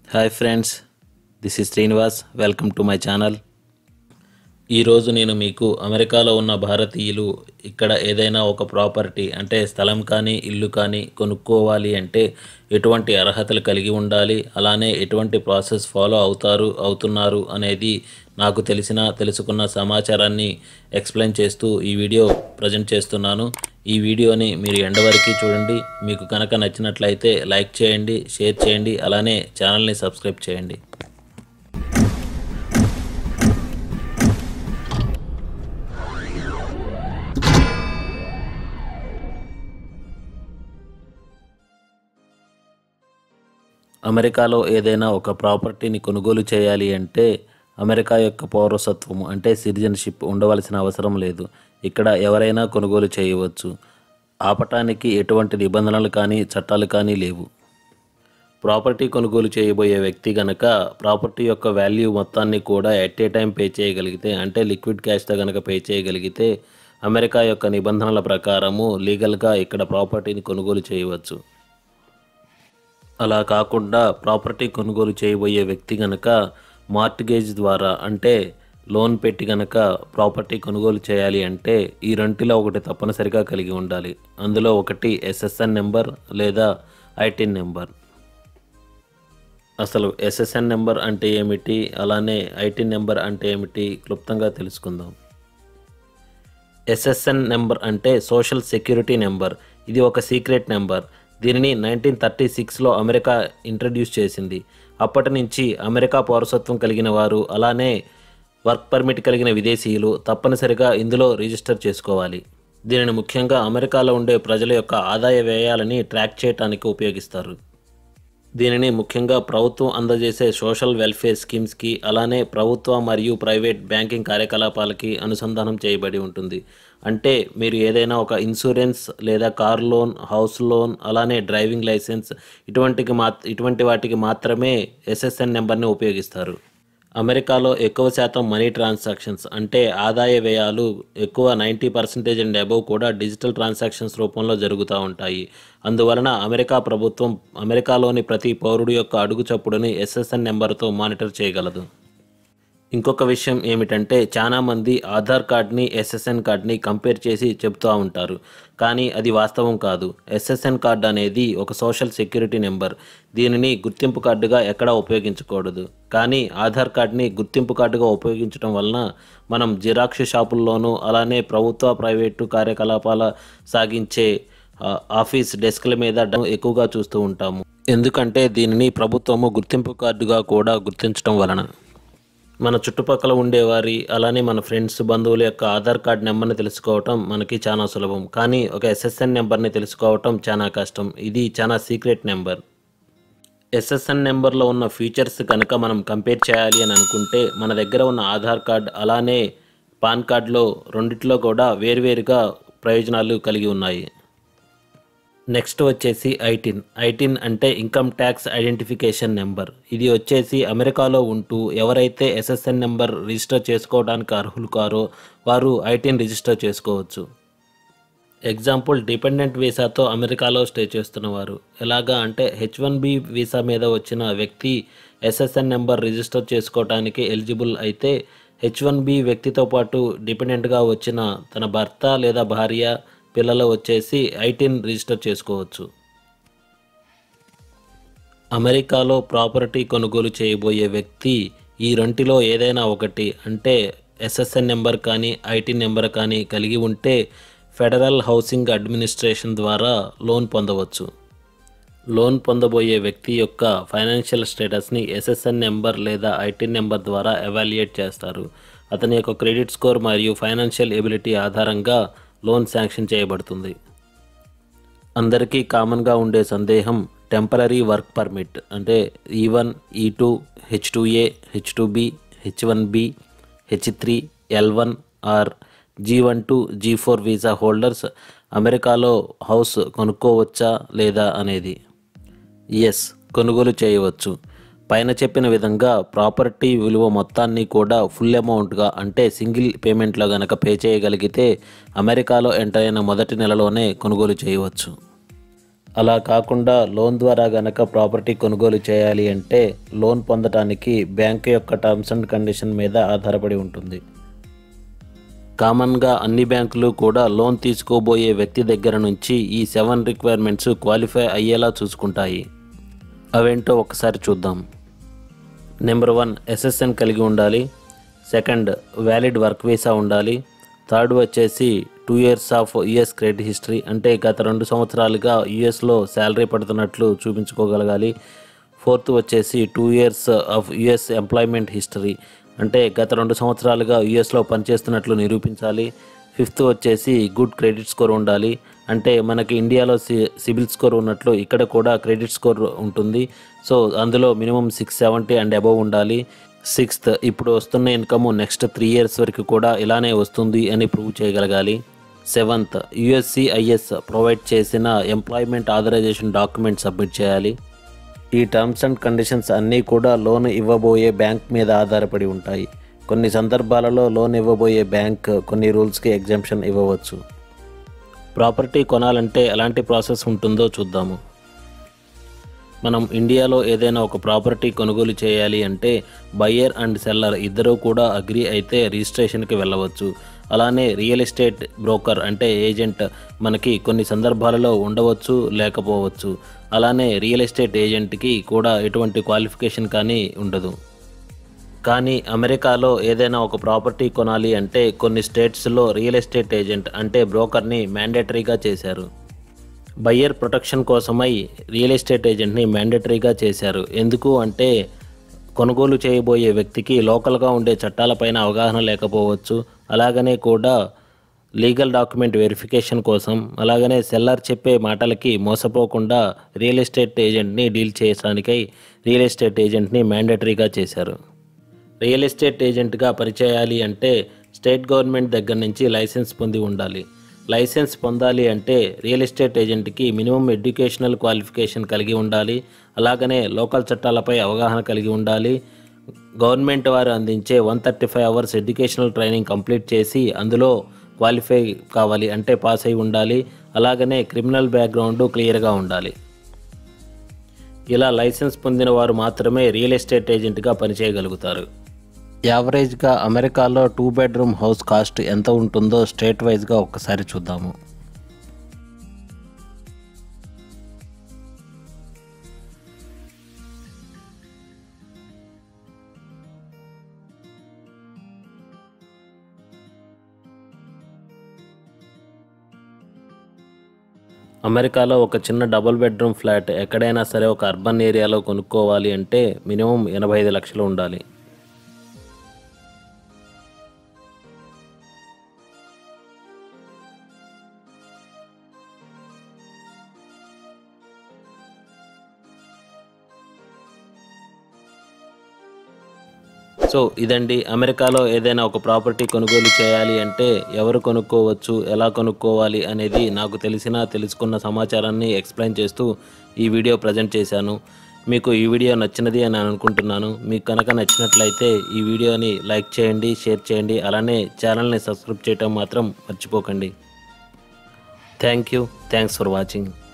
hi friends this is Srinivas welcome to my channel ఈరోజు నేను మీకు అమెరికాలో ఉన్న భారతీయులు ఇక్కడ ఏదైనా ఒక ప్రాపర్టీ అంటే స్థలం కానీ ఇల్లు కానీ కొనుక్కోవాలి అంటే ఎటువంటి అర్హతలు కలిగి ఉండాలి అలానే ఎటువంటి ప్రాసెస్ ఫాలో అవుతారు అవుతున్నారు అనేది నాకు తెలిసిన తెలుసుకున్న సమాచారాన్ని ఎక్స్ప్లెయిన్ చేస్తూ ఈ వీడియో ప్రజెంట్ చేస్తున్నాను ఈ వీడియోని మీరు ఎండ వరకు చూడండి మీకు కనుక నచ్చినట్లయితే లైక్ చేయండి షేర్ చేయండి అలానే ఛానల్ని సబ్స్క్రైబ్ చేయండి అమెరికాలో ఏదైనా ఒక ప్రాపర్టీని కొనుగోలు చేయాలి అంటే అమెరికా యొక్క పౌరసత్వము అంటే సిటిజన్షిప్ ఉండవలసిన అవసరం లేదు ఇక్కడ ఎవరైనా కొనుగోలు చేయవచ్చు ఆపటానికి ఎటువంటి నిబంధనలు కానీ చట్టాలు కానీ లేవు ప్రాపర్టీ కొనుగోలు చేయబోయే వ్యక్తి గనక ప్రాపర్టీ యొక్క వాల్యూ మొత్తాన్ని కూడా ఎట్ ఏ టైం పే చేయగలిగితే అంటే లిక్విడ్ క్యాష్తో కనుక పే చేయగలిగితే అమెరికా యొక్క నిబంధనల ప్రకారము లీగల్గా ఇక్కడ ప్రాపర్టీని కొనుగోలు చేయవచ్చు అలా కాకుండా ప్రాపర్టీ కొనుగోలు చేయబోయే వ్యక్తి గనక మార్టిగేజ్ ద్వారా అంటే లోన్ పెట్టి గనక ప్రాపర్టీ కొనుగోలు చేయాలి అంటే ఈ రెంటిలో ఒకటి తప్పనిసరిగా కలిగి ఉండాలి అందులో ఒకటి ఎస్ఎస్ఎన్ నెంబర్ లేదా ఐటీన్ నెంబర్ అసలు ఎస్ఎస్ఎన్ నెంబర్ అంటే ఏమిటి అలానే ఐటీన్ నెంబర్ అంటే ఏమిటి క్లుప్తంగా తెలుసుకుందాం ఎస్ఎస్ఎన్ నెంబర్ అంటే సోషల్ సెక్యూరిటీ నెంబర్ ఇది ఒక సీక్రెట్ నెంబర్ దీనిని నైన్టీన్ థర్టీ సిక్స్లో అమెరికా ఇంట్రడ్యూస్ చేసింది అప్పటి నుంచి అమెరికా పౌరసత్వం కలిగిన వారు అలానే వర్క్ పర్మిట్ కలిగిన విదేశీయులు తప్పనిసరిగా ఇందులో రిజిస్టర్ చేసుకోవాలి దీనిని ముఖ్యంగా అమెరికాలో ఉండే ప్రజల యొక్క ఆదాయ వ్యయాలని ట్రాక్ చేయడానికి ఉపయోగిస్తారు దీనిని ముఖ్యంగా ప్రభుత్వం అందజేసే సోషల్ వెల్ఫేర్ స్కీమ్స్కి అలానే ప్రభుత్వ మరియు ప్రైవేట్ బ్యాంకింగ్ కార్యకలాపాలకి అనుసంధానం చేయబడి ఉంటుంది అంటే మీరు ఏదైనా ఒక ఇన్సూరెన్స్ లేదా కార్ లోన్ హౌస్ లోన్ అలానే డ్రైవింగ్ లైసెన్స్ ఇటువంటికి మా ఇటువంటి వాటికి మాత్రమే ఎస్ఎస్ఎన్ నెంబర్ని ఉపయోగిస్తారు అమెరికాలో ఎక్కువ శాతం మనీ ట్రాన్సాక్షన్స్ అంటే ఆదాయ వ్యయాలు ఎక్కువ నైంటీ పర్సెంటేజ్ అండ్ అబవ్ కూడా డిజిటల్ ట్రాన్సాక్షన్స్ రూపంలో జరుగుతూ ఉంటాయి అందువలన అమెరికా ప్రభుత్వం అమెరికాలోని ప్రతి పౌరుడు యొక్క అడుగు చప్పుడుని ఎస్ఎస్ఎన్ నెంబర్తో మానిటర్ చేయగలదు ఇంకొక విషయం ఏమిటంటే చాలామంది ఆధార్ కార్డ్ని ఎస్ఎస్ఎన్ కార్డ్ని కంపేర్ చేసి చెప్తూ ఉంటారు కానీ అది వాస్తవం కాదు ఎస్ఎస్ఎన్ కార్డ్ అనేది ఒక సోషల్ సెక్యూరిటీ నెంబర్ దీనిని గుర్తింపు కార్డుగా ఎక్కడా ఉపయోగించకూడదు కానీ ఆధార్ కార్డ్ని గుర్తింపు కార్డుగా ఉపయోగించడం వలన మనం జిరాక్స్ షాపుల్లోనూ అలానే ప్రభుత్వ ప్రైవేటు కార్యకలాపాల సాగించే ఆ, ఆఫీస్ డెస్క్ల మీద డ- ఎక్కువగా చూస్తూ ఉంటాము ఎందుకంటే దీనిని ప్రభుత్వము గుర్తింపు కార్డుగా కూడా గుర్తించడం వలన మన చుట్టుపక్కల ఉండేవారి అలానే మన ఫ్రెండ్స్ బంధువుల యొక్క ఆధార్ కార్డ్ నెంబర్ని తెలుసుకోవటం మనకి చాలా సులభం కానీ ఒక ఎస్ఎస్ఎన్ నెంబర్ని తెలుసుకోవటం చాలా కష్టం ఇది చాలా సీక్రెట్ నెంబర్ ఎస్ఎస్ఎన్ నెంబర్లో ఉన్న ఫీచర్స్ కనుక మనం కంపేర్ చేయాలి అని అనుకుంటే మన దగ్గర ఉన్న ఆధార్ కార్డ్ అలానే పాన్ కార్డ్లో రెండిట్లో కూడా వేరువేరుగా ప్రయోజనాలు కలిగి ఉన్నాయి నెక్స్ట్ వచ్చేసి ఐటిన్ ఐటిన్ అంటే ఇన్కమ్ ట్యాక్స్ ఐడెంటిఫికేషన్ నెంబర్ ఇది వచ్చేసి అమెరికాలో ఉంటూ ఎవరైతే ఎస్ఎస్ఎన్ నెంబర్ రిజిస్టర్ చేసుకోవడానికి అర్హులు కారో వారు ఐటిన్ రిజిస్టర్ చేసుకోవచ్చు ఎగ్జాంపుల్ డిపెండెంట్ వీసాతో అమెరికాలో స్టే చేస్తున్నవారు ఎలాగా అంటే హెచ్ వన్ బి వీసా మీద వచ్చిన వ్యక్తి ఎస్ఎస్ఎన్ నెంబర్ రిజిస్టర్ చేసుకోవడానికి ఎలిజిబుల్ అయితే హెచ్ వన్ బి వ్యక్తితో పాటు డిపెండెంట్గా వచ్చిన తన భర్త లేదా భార్య పిల్లలు వచ్చేసి ఐటీన్ రిజిస్టర్ చేసుకోవచ్చు అమెరికాలో ప్రాపర్టీ కొనుగోలు చేయబోయే వ్యక్తి ఈ రెంటిలో ఏదైనా ఒకటి అంటే ఎస్ఎస్ఎన్ నెంబర్ కానీ ఐటీ నెంబర్ కానీ కలిగి ఉంటే ఫెడరల్ హౌసింగ్ అడ్మినిస్ట్రేషన్ ద్వారా లోన్ పొందవచ్చు లోన్ పొందబోయే వ్యక్తి యొక్క ఫైనాన్షియల్ స్టేటస్ని ఎస్ఎస్ఎన్ నెంబర్ లేదా ఐటీ నెంబర్ ద్వారా ఎవాల్యుయేట్ చేస్తారు అతని యొక్క క్రెడిట్ స్కోర్ మరియు ఫైనాన్షియల్ ఎబిలిటీ ఆధారంగా లోన్ శాంక్షన్ చేయబడుతుంది అందరికీ కామన్గా ఉండే సందేహం టెంపరీ వర్క్ పర్మిట్ అంటే E one E two H two A H two B H one B H three L one R G one two G four visa holders అమెరికాలో house కొనుక్కోవచ్చా లేదా అనేది ఎస్ కొనుగోలు చేయవచ్చు పైన చెప్పిన విధంగా ప్రాపర్టీ విలువ మొత్తాన్ని కూడా ఫుల్ అమౌంట్గా అంటే సింగిల్ పేమెంట్లో గనక పే చేయగలిగితే అమెరికాలో ఎంటర్ అయిన మొదటి నెలలోనే కొనుగోలు చేయవచ్చు అలా కాకుండా లోన్ ద్వారా గనక ప్రాపర్టీ కొనుగోలు చేయాలి అంటే లోన్ పొందటానికి బ్యాంక్ యొక్క టర్మ్స్ అండ్ కండిషన్ మీద ఆధారపడి ఉంటుంది కామన్గా అన్ని బ్యాంకులు కూడా లోన్ తీసుకోబోయే వ్యక్తి దగ్గర నుంచి ఈ సెవెన్ రిక్వైర్మెంట్స్ క్వాలిఫై అయ్యేలా చూసుకుంటాయి అవేంటో ఒకసారి చూద్దాం నెంబర్ వన్ ఎస్ఎస్ఎన్ కలిగి ఉండాలి సెకండ్ వ్యాలిడ్ వర్క్ వీసా ఉండాలి థర్డ్ వచ్చేసి two years of US credit history అంటే గత రెండు సంవత్సరాలుగా యుఎస్లో శాలరీ పడుతున్నట్లు చూపించుకోగలగాలి ఫోర్త్ వచ్చేసి two years of US employment history అంటే గత రెండు సంవత్సరాలుగా యుఎస్లో పనిచేస్తున్నట్లు నిరూపించాలి ఫిఫ్త్ వచ్చేసి గుడ్ క్రెడిట్ స్కోర్ ఉండాలి అంటే మనకి ఇండియాలో సి సిబిల్ స్కోర్ ఉన్నట్లు ఇక్కడ కూడా క్రెడిట్ స్కోర్ ఉంటుంది సో అందులో minimum six seventy and above ఉండాలి సిక్స్త్ ఇప్పుడు వస్తున్న ఇన్కమ్ నెక్స్ట్ త్రీ ఇయర్స్ వరకు కూడా ఇలానే వస్తుంది అని ప్రూవ్ చేయగలగాలి సెవెంత్ యుఎస్సిఐఎస్ ప్రొవైడ్ చేసిన ఎంప్లాయ్మెంట్ ఆథరైజేషన్ డాక్యుమెంట్ సబ్మిట్ చేయాలి ఈ టర్మ్స్ అండ్ కండిషన్స్ అన్నీ కూడా లోన్ ఇవ్వబోయే బ్యాంక్ మీద ఆధారపడి ఉంటాయి కొన్ని సందర్భాలలో లోన్ ఇవ్వబోయే బ్యాంక్ కొన్ని రూల్స్కి ఎగ్జామ్షన్ ఇవ్వవచ్చు ప్రాపర్టీ కొనాలంటే ఎలాంటి ప్రాసెస్ ఉంటుందో చూద్దాము మనం ఇండియాలో ఏదైనా ఒక ప్రాపర్టీ కొనుగోలు చేయాలి అంటే బయ్యర్ అండ్ సెల్లర్ ఇద్దరూ కూడా అగ్రి అయితే రిజిస్ట్రేషన్కి వెళ్ళవచ్చు అలానే రియల్ ఎస్టేట్ బ్రోకర్ అంటే ఏజెంట్ మనకి కొన్ని సందర్భాలలో ఉండవచ్చు లేకపోవచ్చు అలానే రియల్ ఎస్టేట్ ఏజెంట్కి కూడా ఎటువంటి క్వాలిఫికేషన్ కానీ ఉండదు కానీ అమెరికాలో ఏదైనా ఒక ప్రాపర్టీ కొనాలి అంటే కొన్ని స్టేట్స్లో రియల్ ఎస్టేట్ ఏజెంట్ అంటే బ్రోకర్ని మ్యాండేటరీగా చేశారు బయ్యర్ ప్రొటెక్షన్ కోసమై రియల్ ఎస్టేట్ ఏజెంట్ని మ్యాండేటరీగా చేశారు ఎందుకు అంటే కొనుగోలు చేయబోయే వ్యక్తికి లోకల్గా ఉండే చట్టాలపైన అవగాహన లేకపోవచ్చు అలాగనే కూడా లీగల్ డాక్యుమెంట్ వెరిఫికేషన్ కోసం అలాగనే సెల్లర్ చెప్పే మాటలకి మోసపోకుండా రియల్ ఎస్టేట్ ఏజెంట్ని డీల్ చేయడానికై రియల్ ఎస్టేట్ ఏజెంట్ని మ్యాండేటరీగా చేశారు రియల్ ఎస్టేట్ ఏజెంట్గా పనిచేయాలి అంటే స్టేట్ గవర్నమెంట్ దగ్గర నుంచి లైసెన్స్ పొంది ఉండాలి లైసెన్స్ పొందాలి అంటే రియల్ ఎస్టేట్ ఏజెంట్కి మినిమం ఎడ్యుకేషనల్ క్వాలిఫికేషన్ కలిగి ఉండాలి అలాగనే లోకల్ చట్టాలపై అవగాహన కలిగి ఉండాలి గవర్నమెంట్ వారు అందించే one thirty five hours educational training complete చేసి అందులో క్వాలిఫై కావాలి అంటే పాస్ అయి ఉండాలి అలాగనే క్రిమినల్ బ్యాక్గ్రౌండ్ క్లియర్గా ఉండాలి ఇలా లైసెన్స్ పొందిన వారు మాత్రమే రియల్ ఎస్టేట్ ఏజెంట్గా పనిచేయగలుగుతారు యావరేజ్గా అమెరికాలో టూ బెడ్రూమ్ హౌస్ కాస్ట్ ఎంత ఉంటుందో స్టేట్ వైజ్గా ఒక్కసారి చూద్దాము అమెరికాలో ఒక చిన్న డబుల్ బెడ్రూమ్ ఫ్లాట్ ఎక్కడైనా సరే ఒక అర్బన్ ఏరియాలో కొనుక్కోవాలి అంటే మినిమం ఎనభై ఐదు లక్షలు ఉండాలి సో ఇదండి అమెరికాలో ఏదైనా ఒక ప్రాపర్టీ కొనుగోలు చేయాలి అంటే ఎవరు కొనుక్కోవచ్చు ఎలా కొనుక్కోవాలి అనేది నాకు తెలిసిన తెలుసుకున్న సమాచారాన్ని ఎక్స్ప్లెయిన్ చేస్తూ ఈ వీడియో ప్రజెంట్ చేశాను మీకు ఈ వీడియో నచ్చినది అని అనుకుంటున్నాను మీకు కనుక నచ్చినట్లయితే ఈ వీడియోని లైక్ చేయండి షేర్ చేయండి అలానే ఛానల్ని సబ్స్క్రైబ్ చేయటం మాత్రం మర్చిపోకండి thank you thanks for watching